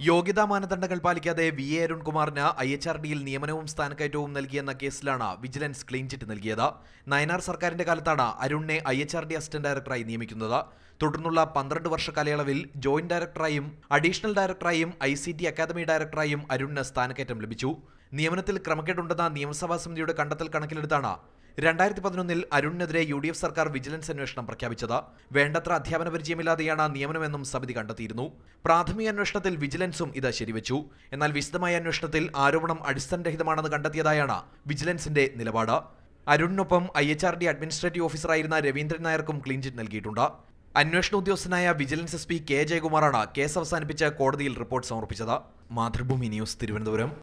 യോഗ്യതാ മാനദണ്ഡങ്ങൾ പാലിക്കാതെ വി എ അരുൺകുമാറിന് ഐ എച്ച് ആർ ഡിയിൽ നിയമനവും സ്ഥാനക്കയറ്റവും നൽകിയെന്ന കേസിലാണ് വിജിലൻസ് ക്ലീൻ ചിറ്റ് നൽകിയത് നയനാർ സർക്കാരിന്റെ കാലത്താണ് അരുണിനെ I H R D assistant ഡയറക്ടറായി നിയമിക്കുന്നത് തുടർന്നുള്ള പന്ത്രണ്ട് വർഷ കാലയളവിൽ ജോയിന്റ് ഡയറക്ടറായും അഡീഷണൽ ഡയറക്ടറായും ഐ സി ടി അക്കാദമി ഡയറക്ടറായും അരുണിന് സ്ഥാനക്കയറ്റം ലഭിച്ചു നിയമനത്തിൽ ക്രമക്കേടുണ്ടെന്ന നിയമസഭാ സമിതിയുടെ കണ്ടെത്തൽ കണക്കിലെടുത്താണ് രണ്ടായിരത്തി പതിനൊന്നിൽ അരുണിനെതിരെ യു ഡി എഫ് സർക്കാർ വിജിലൻസ് അന്വേഷണം പ്രഖ്യാപിച്ചത് വേണ്ടത്ര അധ്യാപന പരിചയമില്ലാതെയാണ് നിയമനമെന്നും സമിതി കണ്ടെത്തിയിരുന്നു പ്രാഥമിക അന്വേഷണത്തിൽ വിജിലൻസും ഇത് ശരിവെച്ചു എന്നാൽ വിശദമായ അന്വേഷണത്തിൽ ആരോപണം അടിസ്ഥാനരഹിതമാണെന്ന് കണ്ടെത്തിയതായാണ് വിജിലൻസിന്റെ നിലപാട് അരുണിനൊപ്പം I H R D administrative ഓഫീസറായിരുന്ന രവീന്ദ്രൻ നായർക്കും ക്ലീൻ ചിറ്റ് നൽകിയിട്ടുണ്ട് അന്വേഷണ ഉദ്യോഗസ്ഥനായ വിജിലൻസ് എസ് പി കെ ജയകുമാറാണ് കേസ് അവസാനിപ്പിച്ച് കോടതിയിൽ റിപ്പോർട്ട് സമർപ്പിച്ചത് മാതൃഭൂമി ന്യൂസ് തിരുവനന്തപുരം